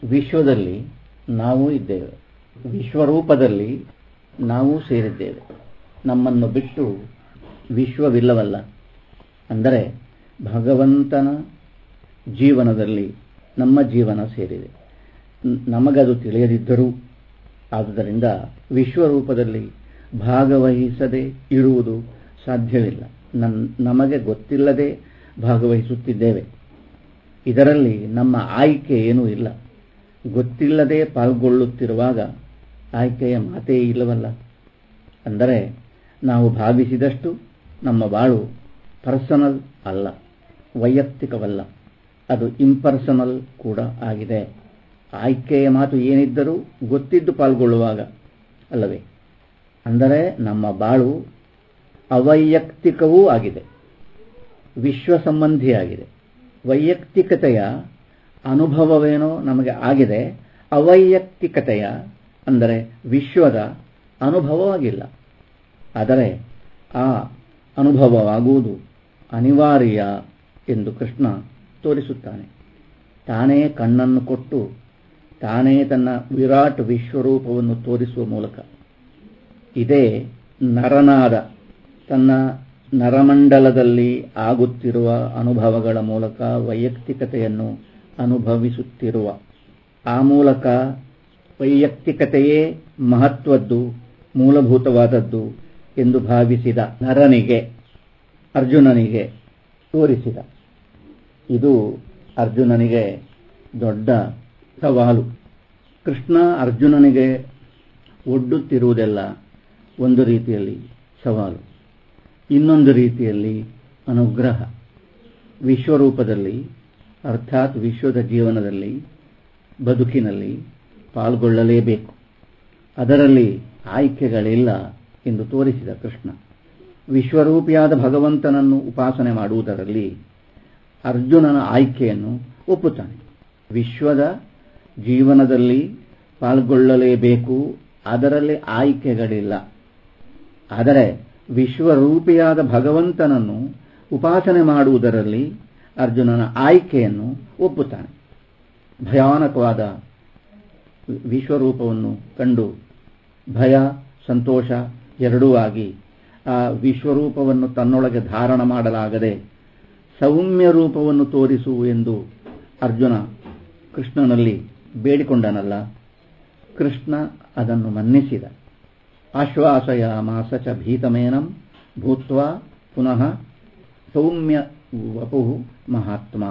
ವಿಶ್ವದಲ್ಲಿ ನಾವು ಇದ್ದೇವೆ ವಿಶ್ವರೂಪದಲ್ಲಿ ನಾವು ಸೇರಿದ್ದೇವೆ ನಮ್ಮನ್ನು ಬಿಟ್ಟು ವಿಶ್ವವಿಲ್ಲವಲ್ಲ ಅಂದರೆ ಭಗವಂತನ ಜೀವನದಲ್ಲಿ ನಮ್ಮ ಜೀವನ ಸೇರಿದೆ ನಮಗದು ತಿಳಿಯದಿದ್ದರೂ ಆದುದರಿಂದ ವಿಶ್ವರೂಪದಲ್ಲಿ ಭಾಗವಹಿಸದೆ ಇರುವುದು ಸಾಧ್ಯವಿಲ್ಲ ನನ್ ನಮಗೆ ಗೊತ್ತಿಲ್ಲದೆ ಭಾಗವಹಿಸುತ್ತಿದ್ದೇವೆ ಇದರಲ್ಲಿ ನಮ್ಮ ಆಯ್ಕೆ ಏನೂ ಇಲ್ಲ ಗೊತ್ತಿಲ್ಲದೆ ಪಾಲ್ಗೊಳ್ಳುತ್ತಿರುವಾಗ ಆಯ್ಕೆಯ ಮಾತೇ ಇಲ್ಲವಲ್ಲ ಅಂದರೆ ನಾವು ಭಾವಿಸಿದಷ್ಟು ನಮ್ಮ ಬಾಳು ಪರ್ಸನಲ್ ಅಲ್ಲ ವೈಯಕ್ತಿಕವಲ್ಲ ಅದು ಇಂಪರ್ಸನಲ್ ಕೂಡ ಆಗಿದೆ ಆಯ್ಕೆಯ ಮಾತು ಏನಿದ್ದರೂ ಗೊತ್ತಿದ್ದು ಪಾಲ್ಗೊಳ್ಳುವಾಗ ಅಲ್ಲವೇ ಅಂದರೆ ನಮ್ಮ ಬಾಳು ಅವೈಯಕ್ತಿಕವೂ ಆಗಿದೆ ವಿಶ್ವ ಸಂಬಂಧಿಯಾಗಿದೆ ವೈಯಕ್ತಿಕತೆಯ ಅನುಭವವೇನೋ ನಮಗೆ ಆಗಿದೆ ಅವೈಯಕ್ತಿಕತೆಯ ಅಂದರೆ ವಿಶ್ವದ ಅನುಭವವಾಗಿಲ್ಲ ಆದರೆ ಆ ಅನುಭವವಾಗುವುದು ಅನಿವಾರ್ಯ ಎಂದು ಕೃಷ್ಣ ತೋರಿಸುತ್ತಾನೆ ತಾನೇ ಕಣ್ಣನ್ನು ಕೊಟ್ಟು ತಾನೇ ತನ್ನ ವಿರಾಟ್ ವಿಶ್ವರೂಪವನ್ನು ತೋರಿಸುವ ಮೂಲಕ ಇದೇ ನರನಾದ ತನ್ನ ನರಮಂಡಲದಲ್ಲಿ ಆಗುತ್ತಿರುವ ಅನುಭವಗಳ ಮೂಲಕ ವೈಯಕ್ತಿಕತೆಯನ್ನು ಅನುಭವಿಸುತ್ತಿರುವ ಆ ಮೂಲಕ ವೈಯಕ್ತಿಕತೆಯೇ ಮಹತ್ವದ್ದು ಮೂಲಭೂತವಾದದ್ದು ಎಂದು ಭಾವಿಸಿದ ನರನಿಗೆ ಅರ್ಜುನನಿಗೆ ತೋರಿಸಿದ ಇದು ಅರ್ಜುನನಿಗೆ ದೊಡ್ಡ ಸವಾಲು ಕೃಷ್ಣ ಅರ್ಜುನನಿಗೆ ಒಡ್ಡುತ್ತಿರುವುದೆಲ್ಲ ಒಂದು ರೀತಿಯಲ್ಲಿ ಸವಾಲು ಇನ್ನೊಂದು ರೀತಿಯಲ್ಲಿ ಅನುಗ್ರಹ ವಿಶ್ವರೂಪದಲ್ಲಿ ಅರ್ಥಾತ್ ವಿಶ್ವದ ಜೀವನದಲ್ಲಿ ಬದುಕಿನಲ್ಲಿ ಪಾಲ್ಗೊಳ್ಳಲೇಬೇಕು ಅದರಲ್ಲಿ ಆಯ್ಕೆಗಳಿಲ್ಲ ಎಂದು ತೋರಿಸಿದ ಕೃಷ್ಣ ವಿಶ್ವರೂಪಿಯಾದ ಭಗವಂತನನ್ನು ಉಪಾಸನೆ ಮಾಡುವುದರಲ್ಲಿ ಅರ್ಜುನನ ಆಯ್ಕೆಯನ್ನು ಒಪ್ಪುತ್ತಾನೆ ವಿಶ್ವದ ಜೀವನದಲ್ಲಿ ಪಾಲ್ಗೊಳ್ಳಲೇಬೇಕು ಅದರಲ್ಲಿ ಆಯ್ಕೆಗಳಿಲ್ಲ ಆದರೆ ವಿಶ್ವರೂಪಿಯಾದ ಭಗವಂತನನ್ನು ಉಪಾಸನೆ ಮಾಡುವುದರಲ್ಲಿ ಅರ್ಜುನನ ಆಯ್ಕೆಯನ್ನು ಒಪ್ಪುತ್ತಾನೆ ಭಯಾನಕವಾದ ವಿಶ್ವರೂಪವನ್ನು ಕಂಡು ಭಯ ಸಂತೋಷ ಎರಡೂ ಆಗಿ ಆ ವಿಶ್ವರೂಪವನ್ನು ತನ್ನೊಳಗೆ ಧಾರಣ ಮಾಡಲಾಗದೆ ಸೌಮ್ಯ ರೂಪವನ್ನು ತೋರಿಸು ಎಂದು ಅರ್ಜುನ ಕೃಷ್ಣನಲ್ಲಿ ಬೇಡಿಕೊಂಡನಲ್ಲ ಕೃಷ್ಣ ಅದನ್ನು ಮನ್ನಿಸಿದ ಆಶ್ವಾಸಯ ಮಾಸ ಚ ಭೀತಮೇನಂ ಭೂತ್ವ ಪುನಃ ಸೌಮ್ಯ ವಪು ಮಹಾತ್ಮ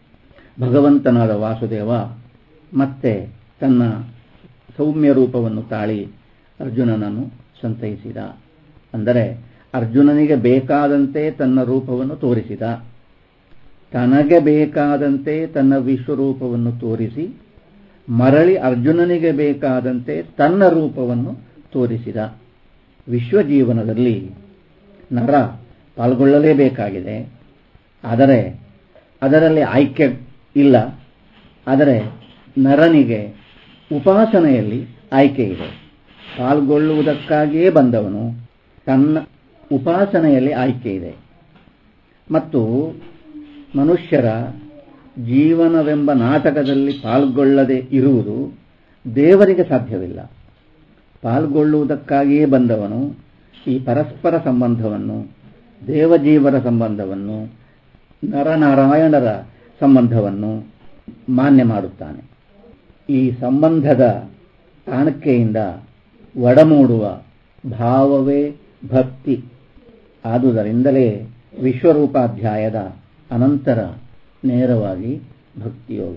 ಭಗವಂತನಾದ ವಾಸುದೇವ ಮತ್ತೆ ತನ್ನ ಸೌಮ್ಯ ರೂಪವನ್ನು ತಾಳಿ ಅರ್ಜುನನನ್ನು ಸಂತೈಸಿದ ಅಂದರೆ ಅರ್ಜುನನಿಗೆ ಬೇಕಾದಂತೆ ತನ್ನ ರೂಪವನ್ನು ತೋರಿಸಿದ ತನಗೆ ಬೇಕಾದಂತೆ ತನ್ನ ವಿಶ್ವರೂಪವನ್ನು ತೋರಿಸಿ ಮರಳಿ ಅರ್ಜುನನಿಗೆ ಬೇಕಾದಂತೆ ತನ್ನ ರೂಪವನ್ನು ತೋರಿಸಿದ ವಿಶ್ವಜೀವನದಲ್ಲಿ ನರ ಪಾಲ್ಗೊಳ್ಳಲೇಬೇಕಾಗಿದೆ ಆದರೆ ಅದರಲ್ಲಿ ಆಯ್ಕೆ ಇಲ್ಲ ಆದರೆ ನರನಿಗೆ ಉಪಾಸನೆಯಲ್ಲಿ ಆಯ್ಕೆ ಇದೆ ಪಾಲ್ಗೊಳ್ಳುವುದಕ್ಕಾಗಿಯೇ ಬಂದವನು ತನ್ನ ಉಪಾಸನೆಯಲ್ಲಿ ಆಯ್ಕೆ ಇದೆ ಮತ್ತು ಮನುಷ್ಯರ ಜೀವನವೆಂಬ ನಾಟಕದಲ್ಲಿ ಪಾಲ್ಗೊಳ್ಳದೆ ಇರುವುದು ದೇವರಿಗೆ ಸಾಧ್ಯವಿಲ್ಲ ಪಾಲ್ಗೊಳ್ಳುವುದಕ್ಕಾಗಿಯೇ ಬಂದವನು ಈ ಪರಸ್ಪರ ಸಂಬಂಧವನ್ನು ದೇವಜೀವರ ಸಂಬಂಧವನ್ನು ನರನಾರಾಯಣರ ಸಂಬಂಧವನ್ನು ಮಾನ್ಯ ಮಾಡುತ್ತಾನೆ ಈ ಸಂಬಂಧದ ಕಾಣಿಕೆಯಿಂದ ಒಡಮೂಡುವ ಭಾವವೇ ಭಕ್ತಿ ಆದುದರಿಂದಲೇ ವಿಶ್ವರೂಪಾಧ್ಯಾಯದ ಅನಂತರ ನೇರವಾಗಿ ಭಕ್ತಿಯೋಗ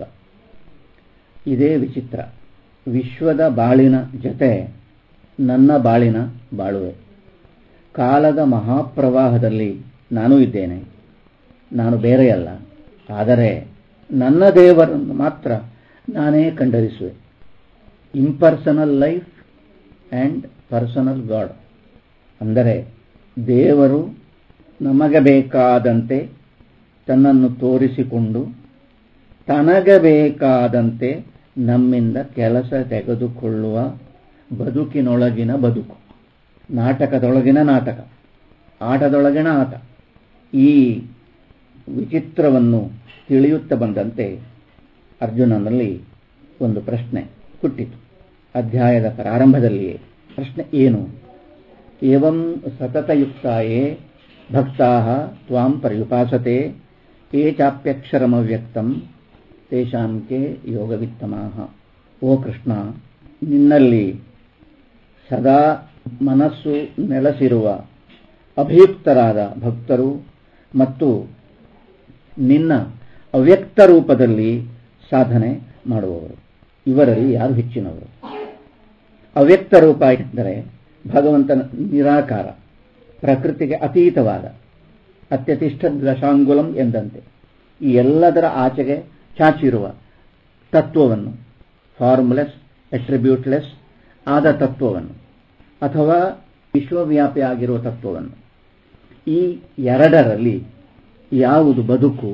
ಇದೇ ವಿಚಿತ್ರ ವಿಶ್ವದ ಬಾಳಿನ ಜೊತೆ ನನ್ನ ಬಾಳಿನ ಬಾಳುವೆ ಕಾಲದ ಮಹಾಪ್ರವಾಹದಲ್ಲಿ ನಾನು ಇದ್ದೇನೆ ನಾನು ಬೇರೆಯಲ್ಲ ಆದರೆ ನನ್ನ ದೇವರನ್ನು ಮಾತ್ರ ನಾನೇ ಕಂಡರಿಸುವೆ impersonal life and personal god ಅಂದರೆ ದೇವರು ನಮಗೆ ಬೇಕಾದಂತೆ ತನ್ನನ್ನು ತೋರಿಸಿಕೊಂಡು ತನಗೆ ಬೇಕಾದಂತೆ ನಮ್ಮಿಂದ ಕೆಲಸ ತೆಗೆದುಕೊಳ್ಳುವ ಬದುಕಿನೊಳಗಿನ ಬದುಕು ನಾಟಕದೊಳಗಿನ ನಾಟಕ ಆಟದೊಳಗಿನ ಆಟ ಈ ವಿಚಿತ್ರವನ್ನು ತಿಳಿಯುತ್ತಾ ಬಂದಂತೆ ಅರ್ಜುನನಲ್ಲಿ ಒಂದು ಪ್ರಶ್ನೆ ಹುಟ್ಟಿತು ಅಧ್ಯಾಯದ ಪ್ರಾರಂಭದಲ್ಲಿಯೇ ಪ್ರಶ್ನೆ ಏನು ಏವಂ ಸತತಯುಕ್ತಾಯೇ ಭಕ್ತಾ ತ್ವಾಂ ಪರ್ಯುಪಾಸತೆ ಯೇ ಚಾಪ್ಯಕ್ಷರಮವ್ಯಕ್ತಂ ತೇಷಾಂಕೆ ಯೋಗವಿತ್ತಮಾಹ ಓ ಕೃಷ್ಣ ನಿನ್ನಲ್ಲಿ ಸದಾ ಮನಸ್ಸು ನೆಲೆಸಿರುವ ಅಭಿಯುಕ್ತರಾದ ಭಕ್ತರು ಮತ್ತು ನಿನ್ನ ಅವ್ಯಕ್ತ ರೂಪದಲ್ಲಿ ಸಾಧನೆ ಮಾಡುವವರು ಇವರಲ್ಲಿ ಯಾರು ಹೆಚ್ಚಿನವರು ಅವ್ಯಕ್ತ ರೂಪ ಎಂದರೆ ಭಗವಂತನ ನಿರಾಕಾರ ಪ್ರಕೃತಿಗೆ ಅತೀತವಾದ ಅತ್ಯತಿಷ್ಠ ದಶಾಂಗುಲಂ ಎಂದಂತೆ ಈ ಎಲ್ಲದರ ಆಚೆಗೆ ಚಾಚಿರುವ ತತ್ವವನ್ನು ಫಾರ್ಮುಲೆಸ್ ಅಟ್ರಿಬ್ಯೂಟ್ಲೆಸ್ ಆದ ತತ್ವವನ್ನು ಅಥವಾ ವಿಶ್ವವ್ಯಾಪಿ ಆಗಿರುವ ತತ್ವವನ್ನು ಈ ಎರಡರಲ್ಲಿ ಯಾವುದು ಬದುಕು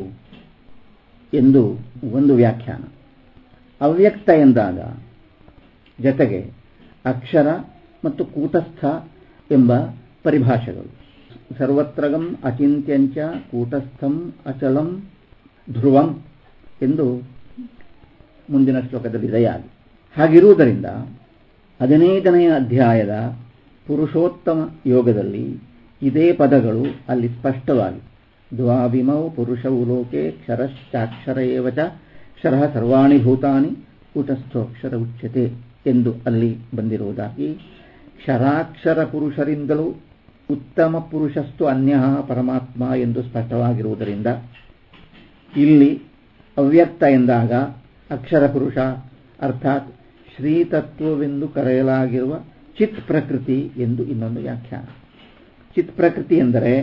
ಎಂದು ಒಂದು ವ್ಯಾಖ್ಯಾನ ಅವ್ಯಕ್ತ ಎಂದಾಗ ಜೊತೆಗೆ ಅಕ್ಷರ ಮತ್ತು ಕೂಟಸ್ಥ ಎಂಬ ಪರಿಭಾಷೆಗಳು ಸರ್ವತ್ರಗಂ ಅಚಿಂತ್ಯಂಚ ಕೂಟಸ್ಥಂ ಅಚಲಂ ಧ್ರುವಂ ಎಂದು ಮುಂದಿನ ಶ್ಲೋಕದಲ್ಲಿ ದಯಾಗಿ ಹಾಗಿರುವುದರಿಂದ ಹದಿನೈದನೆಯ ಅಧ್ಯಾಯದ ಪುರುಷೋತ್ತಮ ಯೋಗದಲ್ಲಿ ಇದೇ ಪದಗಳು ಅಲ್ಲಿ ಸ್ಪಷ್ಟವಾಗಿ ದ್ವಾವಿಮೌ ಪುರುಷವು ಲೋಕೆ ಕ್ಷರಶ್ಚಾಕ್ಷರ ಏವಚ ಕ್ಷರ ಸರ್ವಾಣಿ ಭೂತಾನಿ ಕೂಟಸ್ಥೋಕ್ಷರ ಉಚ್ಯತೆ ಎಂದು ಅಲ್ಲಿ ಬಂದಿರುವುದಾಗಿ ಕ್ಷರಾಕ್ಷರ ಪುರುಷರಿಂದಲೂ ಉತ್ತಮ ಪುರುಷಸ್ತು ಅನ್ಯ ಪರಮಾತ್ಮ ಎಂದು ಸ್ಪಷ್ಟವಾಗಿರುವುದರಿಂದ ಇಲ್ಲಿ ಅವ್ಯಕ್ತ ಎಂದಾಗ ಅಕ್ಷರ ಪುರುಷ ಅರ್ಥಾತ್ ಶ್ರೀತತ್ವವೆಂದು ಕರೆಯಲಾಗಿರುವ ಚಿತ್ ಪ್ರಕೃತಿ ಎಂದು ಇನ್ನೊಂದು ವ್ಯಾಖ್ಯಾನ ಚಿತ್ ಪ್ರಕೃತಿ ಎಂದರೆ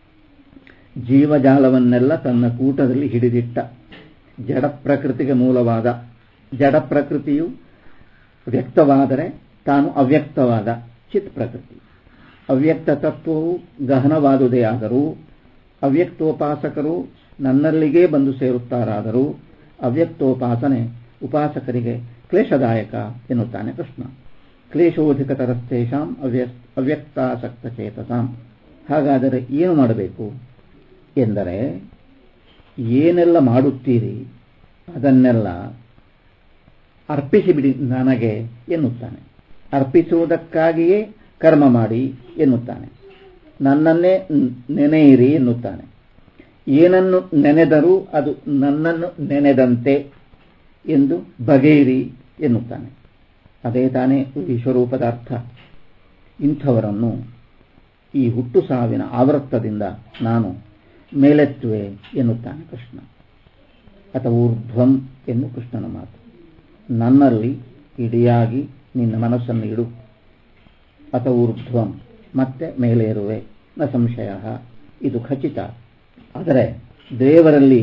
ಜೀವಜಾಲವನ್ನೆಲ್ಲ ತನ್ನ ಕೂಟದಲ್ಲಿ ಹಿಡಿದಿಟ್ಟ ಜಡ ಪ್ರಕೃತಿಗೆ ಮೂಲವಾದ ಜಡ ಪ್ರಕೃತಿಯು ವ್ಯಕ್ತವಾದರೆ ತಾನು ಅವ್ಯಕ್ತವಾದ ಚಿತ್ ಪ್ರಕೃತಿ ಅವ್ಯಕ್ತ ತತ್ವವು ಗಹನವಾದುದೇ ಆದರೂ ಅವ್ಯಕ್ತೋಪಾಸಕರು ನನ್ನಲ್ಲಿಗೇ ಬಂದು ಸೇರುತ್ತಾರಾದರೂ ಅವ್ಯಕ್ತೋಪಾಸನೆ ಉಪಾಸಕರಿಗೆ ಕ್ಲೇಶದಾಯಕ ಎನ್ನುತ್ತಾನೆ ಕೃಷ್ಣ ಕ್ಲೇಶೋಧಿಕತರಸ್ತೇಷಾಂ ಅವ್ಯ ಅವ್ಯಕ್ತಾಸಕ್ತ ಚೇತಸಾಂ ಹಾಗಾದರೆ ಏನು ಮಾಡಬೇಕು ಎಂದರೆ ಏನೆಲ್ಲ ಮಾಡುತ್ತೀರಿ ಅದನ್ನೆಲ್ಲ ಅರ್ಪಿಸಿಬಿಡಿ ನನಗೆ ಎನ್ನುತ್ತಾನೆ ಅರ್ಪಿಸುವುದಕ್ಕಾಗಿಯೇ ಕರ್ಮ ಮಾಡಿ ಎನ್ನುತ್ತಾನೆ ನನ್ನನ್ನೇ ನೆನೆಯಿರಿ ಎನ್ನುತ್ತಾನೆ ಏನನ್ನು ನೆನೆದರೂ ಅದು ನನ್ನನ್ನು ನೆನೆದಂತೆ ಎಂದು ಬಗೆಯಿರಿ ಎನ್ನುತ್ತಾನೆ ಅದೇ ತಾನೇ ವಿಶ್ವರೂಪದ ಅರ್ಥ ಇಂಥವರನ್ನು ಈ ಹುಟ್ಟು ಸಾವಿನ ಆವೃತ್ತದಿಂದ ನಾನು ಮೇಲೆತ್ತುವೆ ಎನ್ನುತ್ತಾನೆ ಕೃಷ್ಣ ಅಥವಾ ಊರ್ಧ್ವಂ ಎಂದು ಕೃಷ್ಣನ ಮಾತು ನನ್ನಲ್ಲಿ ಇಡಿಯಾಗಿ ನಿನ್ನ ಮನಸ್ಸನ್ನು ಇಡು ಅಥವಾ ಊರ್ಧ್ವಂ ಮತ್ತೆ ಮೇಲೇರುವೆ ನ ಸಂಶಯ ಇದು ಖಚಿತ ಆದರೆ ದೇವರಲ್ಲಿ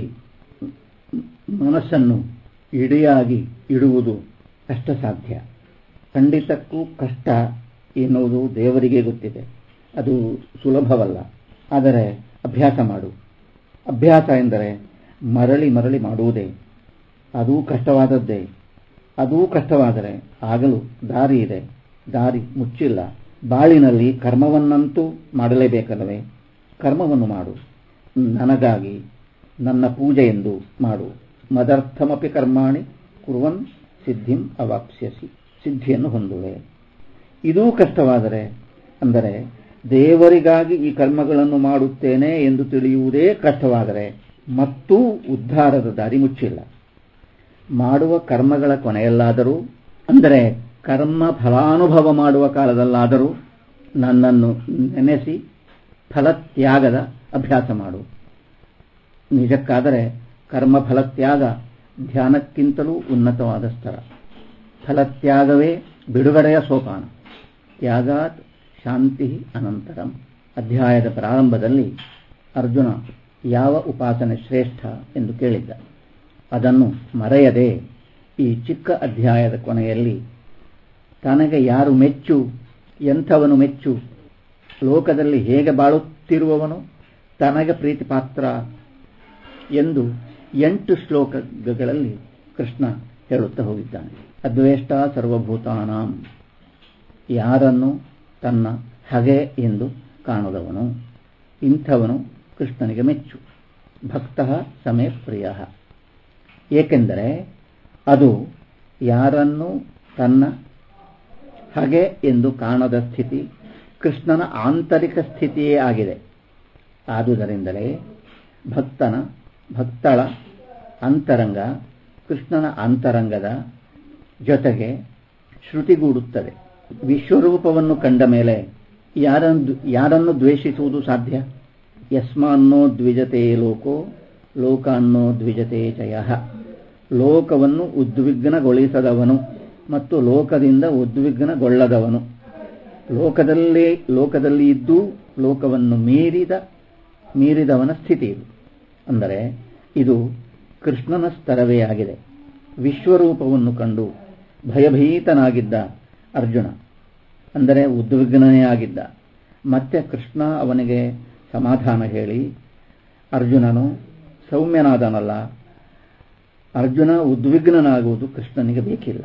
ಮನಸ್ಸನ್ನು ಇಡಿಯಾಗಿ ಇಡುವುದು ಕಷ್ಟ ಸಾಧ್ಯ ಖಂಡಿತಕ್ಕೂ ಕಷ್ಟ ಎನ್ನುವುದು ದೇವರಿಗೆ ಗೊತ್ತಿದೆ ಅದು ಸುಲಭವಲ್ಲ ಆದರೆ ಅಭ್ಯಾಸ ಮಾಡು ಅಭ್ಯಾಸ ಎಂದರೆ ಮರಳಿ ಮರಳಿ ಮಾಡುವುದೇ ಅದೂ ಕಷ್ಟವಾದದ್ದೇ ಅದೂ ಕಷ್ಟವಾದರೆ ಆಗಲು ದಾರಿ ಇದೆ ದಾರಿ ಮುಚ್ಚಿಲ್ಲ ಬಾಳಿನಲ್ಲಿ ಕರ್ಮವನ್ನಂತೂ ಮಾಡಲೇಬೇಕಲ್ಲವೇ ಕರ್ಮವನ್ನು ಮಾಡು ನನಗಾಗಿ ನನ್ನ ಪೂಜೆ ಎಂದು ಮಾಡು ಮದರ್ಥಮಪಿ ಕರ್ಮಾಣಿ ಕುರುವನ್ ಸಿದ್ಧಿಂ ಅವಾಪ್ಸ್ಯಸಿ ಸಿದ್ಧಿಯನ್ನು ಹೊಂದುವೆ ಇದೂ ಕಷ್ಟವಾದರೆ ಅಂದರೆ ದೇವರಿಗಾಗಿ ಈ ಕರ್ಮಗಳನ್ನು ಮಾಡುತ್ತೇನೆ ಎಂದು ತಿಳಿಯುವುದೇ ಕಷ್ಟವಾದರೆ ಮತ್ತೂ ಉದ್ಧಾರದ ದಾರಿ ಮುಚ್ಚಿಲ್ಲ ಮಾಡುವ ಕರ್ಮಗಳ ಕೊನೆಯಲ್ಲಾದರೂ ಅಂದರೆ ಕರ್ಮ ಫಲಾನುಭವ ಮಾಡುವ ಕಾಲದಲ್ಲಾದರೂ ನನ್ನನ್ನು ನೆನೆಸಿ ಫಲತ್ಯಾಗದ ಅಭ್ಯಾಸ ಮಾಡು ನಿಜಕ್ಕಾದರೆ ಕರ್ಮ ಫಲತ್ಯಾಗ ಧ್ಯಾನಕ್ಕಿಂತಲೂ ಉನ್ನತವಾದ ಸ್ಥಳ ಫಲತ್ಯಾಗವೇ ಬಿಡುಗಡೆಯ ಸೋಪಾನ ತ್ಯಾಗಾತ್ ಶಾಂತಿ ಅನಂತರಂ ಅಧ್ಯಾಯದ ಪ್ರಾರಂಭದಲ್ಲಿ ಅರ್ಜುನ ಯಾವ ಉಪಾಸನೆ ಶ್ರೇಷ್ಠ ಎಂದು ಕೇಳಿದ್ದ ಅದನ್ನು ಮರೆಯದೆ ಈ ಚಿಕ್ಕ ಅಧ್ಯಾಯದ ಕೊನೆಯಲ್ಲಿ ತನಗೆ ಯಾರು ಮೆಚ್ಚು ಎಂಥವನು ಮೆಚ್ಚು ಲೋಕದಲ್ಲಿ ಹೇಗೆ ಬಾಳುತ್ತಿರುವವನು ತನಗೆ ಪ್ರೀತಿಪಾತ್ರ ಎಂದು ಎಂಟು ಶ್ಲೋಕಗಳಲ್ಲಿ ಕೃಷ್ಣ ಹೇಳುತ್ತಾ ಹೋಗಿದ್ದಾನೆ ಅದ್ವೇಷ್ಟ ಸರ್ವಭೂತಾನಾಂ ಯಾರನ್ನು ತನ್ನ ಹಗೆ ಎಂದು ಕಾಣದವನು ಇಂಥವನು ಕೃಷ್ಣನಿಗೆ ಮೆಚ್ಚು ಭಕ್ತ ಸಮೇ ಪ್ರಿಯ ಏಕೆಂದರೆ ಅದು ಯಾರನ್ನು ತನ್ನ ಹಾಗೆ ಎಂದು ಕಾಣದ ಸ್ಥಿತಿ ಕೃಷ್ಣನ ಆಂತರಿಕ ಸ್ಥಿತಿಯೇ ಆಗಿದೆ ಆದುದರಿಂದಲೇ ಭಕ್ತನ ಭಕ್ತಳ ಅಂತರಂಗ ಕೃಷ್ಣನ ಅಂತರಂಗದ ಜೊತೆಗೆ ಶ್ರುತಿಗೂಡುತ್ತದೆ ವಿಶ್ವರೂಪವನ್ನು ಕಂಡ ಮೇಲೆ ಯಾರನ್ನು ಯಾರನ್ನು ದ್ವೇಷಿಸುವುದು ಸಾಧ್ಯ ಯಸ್ಮಾನ್ನೋ ದ್ವಿಜತೆ ಲೋಕೋ ಲೋಕಾನ್ನೋ ದ್ವಿಜತೆ ಜಯ ಲೋಕವನ್ನು ಉದ್ವಿಗ್ನಗೊಳಿಸದವನು ಮತ್ತು ಲೋಕದಿಂದ ಉದ್ವಿಗ್ನಗೊಳ್ಳದವನು ಲೋಕದಲ್ಲೇ ಲೋಕದಲ್ಲಿ ಇದ್ದು ಲೋಕವನ್ನು ಮೀರಿದ ಮೀರಿದವನ ಸ್ಥಿತಿ ಇದು ಅಂದರೆ ಇದು ಕೃಷ್ಣನ ಸ್ತರವೇ ಆಗಿದೆ ವಿಶ್ವರೂಪವನ್ನು ಕಂಡು ಭಯಭೀತನಾಗಿದ್ದ ಅರ್ಜುನ ಅಂದರೆ ಉದ್ವಿಗ್ನನೇ ಆಗಿದ್ದ ಮತ್ತೆ ಕೃಷ್ಣ ಅವನಿಗೆ ಸಮಾಧಾನ ಹೇಳಿ ಅರ್ಜುನನು ಸೌಮ್ಯನಾದನಲ್ಲ ಅರ್ಜುನ ಉದ್ವಿಗ್ನನಾಗುವುದು ಕೃಷ್ಣನಿಗೆ ಬೇಕಿಲ್ಲ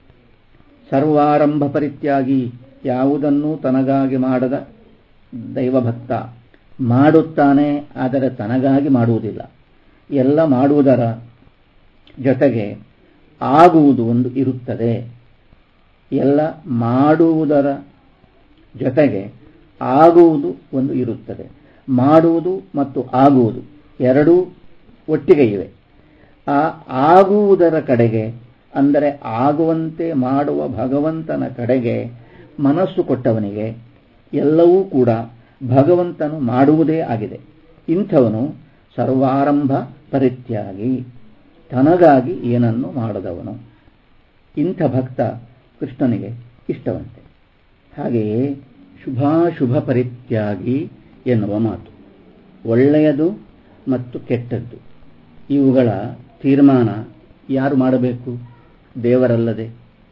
ಸರ್ವಾರಂಭ ಪರಿತ್ಯಾಗಿ ಯಾವುದನ್ನೂ ತನಗಾಗಿ ಮಾಡದ ದೈವಭಕ್ತ ಮಾಡುತ್ತಾನೆ ಆದರೆ ತನಗಾಗಿ ಮಾಡುವುದಿಲ್ಲ ಎಲ್ಲ ಮಾಡುವುದರ ಜೊತೆಗೆ ಆಗುವುದು ಒಂದು ಇರುತ್ತದೆ ಎಲ್ಲ ಮಾಡುವುದರ ಜೊತೆಗೆ ಆಗುವುದು ಒಂದು ಇರುತ್ತದೆ ಮಾಡುವುದು ಮತ್ತು ಆಗುವುದು ಎರಡೂ ಒಟ್ಟಿಗೆ ಇವೆ ಆ ಆಗುವುದರ ಕಡೆಗೆ ಅಂದರೆ ಆಗುವಂತೆ ಮಾಡುವ ಭಗವಂತನ ಕಡೆಗೆ ಮನಸ್ಸು ಕೊಟ್ಟವನಿಗೆ ಎಲ್ಲವೂ ಕೂಡ ಭಗವಂತನು ಮಾಡುವುದೇ ಆಗಿದೆ ಇಂಥವನು ಸರ್ವಾರಂಭ ಪರಿತ್ಯಾಗಿ ತನಗಾಗಿ ಏನನ್ನು ಮಾಡದವನು ಇಂಥ ಭಕ್ತ ಕೃಷ್ಣನಿಗೆ ಇಷ್ಟವಂತೆ ಹಾಗೆಯೇ ಶುಭಾಶುಭ ಪರಿತ್ಯಾಗಿ ಎನ್ನುವ ಮಾತು ಒಳ್ಳೆಯದು ಮತ್ತು ಕೆಟ್ಟದ್ದು ಇವುಗಳ ತೀರ್ಮಾನ ಯಾರು ಮಾಡಬೇಕು ದೇವರಲ್ಲದೆ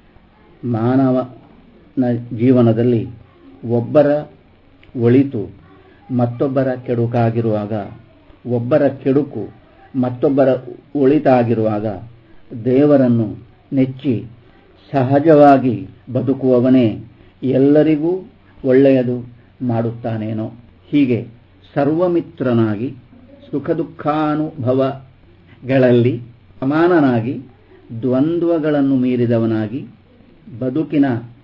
ಮಾನವನ ಜೀವನದಲ್ಲಿ ಒಬ್ಬರ ಒಳಿತು ಮತ್ತೊಬ್ಬರ ಕೆಡುಕಾಗಿರುವಾಗ ಒಬ್ಬರ ಕೆಡುಕು ಮತ್ತೊಬ್ಬರ ಒಳಿತಾಗಿರುವಾಗ ದೇವರನ್ನು ನೆಚ್ಚಿ ಸಹಜವಾಗಿ ಬದುಕುವವನೇ ಎಲ್ಲರಿಗೂ ಒಳ್ಳೆಯದು ಮಾಡುತ್ತಾನೇನೋ ಹೀಗೆ ಸರ್ವಮಿತ್ರನಾಗಿ ಸುಖ ದುಃಖಾನುಭವಗಳಲ್ಲಿ ಸಮಾನನಾಗಿ ದ್ವಂದ್ವಗಳನ್ನು ಮೀರಿದವನಾಗಿ ಬದುಕಿನ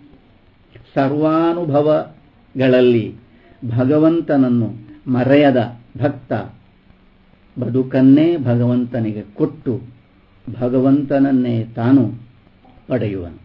ಸರ್ವಾನುಭವಗಳಲ್ಲಿ ಭಗವಂತನನ್ನು ಮರೆಯದ ಭಕ್ತ ಬದುಕನ್ನೇ ಭಗವಂತನಿಗೆ ಕೊಟ್ಟು ಭಗವಂತನನ್ನೇ ತಾನು ಪಡೆಯುವನು